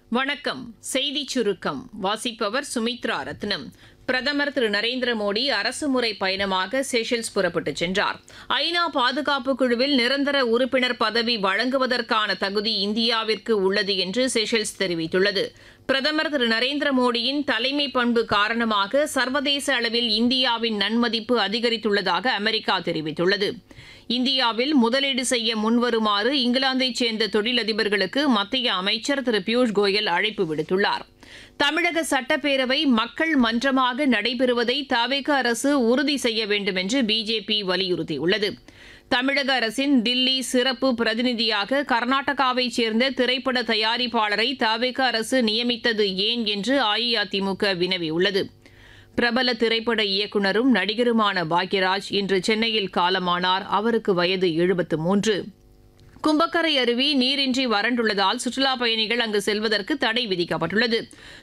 வணக்கம் செய்திச் சுருக்கம் வாசிப்பவர் சுமித்ரா ரத்னம் பிரதமர் திரு நரேந்திர மோடி அரசுமுறை பயணமாக செஷல்ஸ் புறப்பட்டுச் சென்றார் ஐநா பாதுகாப்பு குழுவில் நிரந்தர உறுப்பினர் பதவி வழங்குவதற்கான தகுதி இந்தியாவிற்கு உள்ளது என்று செஷல்ஸ் தெரிவித்துள்ளது பிரதமர் திரு நரேந்திர மோடியின் தலைமை பண்பு காரணமாக சர்வதேச அளவில் இந்தியாவின் நன்மதிப்பு அதிகரித்துள்ளதாக அமெரிக்கா தெரிவித்துள்ளது இந்தியாவில் முதலீடு செய்ய முன்வருமாறு இங்கிலாந்தைச் சேர்ந்த தொழிலதிபர்களுக்கு மத்திய அமைச்சர் திரு பியூஷ் கோயல் அழைப்பு விடுத்துள்ளார் தமிழக சட்டப்பேரவை மக்கள் மன்றமாக நடைபெறுவதை தவிக அரசு உறுதி செய்ய வேண்டும் என்று பிஜேபி வலியுறுத்தியுள்ளது தமிழக அரசின் தில்லி சிறப்பு பிரதிநிதியாக கர்நாடகாவைச் சேர்ந்த திரைப்பட தயாரிப்பாளரை தவிக அரசு நியமித்தது ஏன் என்று அஇஅதிமுக வினவியுள்ளது பிரபல திரைப்பட இயக்குனரும் நடிகருமான பாக்யராஜ் இன்று சென்னையில் காலமானார் அவருக்கு வயது எழுபத்து மூன்று கும்பக்கரை அருவி நீரின்றி வறண்டுள்ளதால் சுற்றுலாப் பயணிகள் அங்கு செல்வதற்கு தடை விதிக்கப்பட்டுள்ளது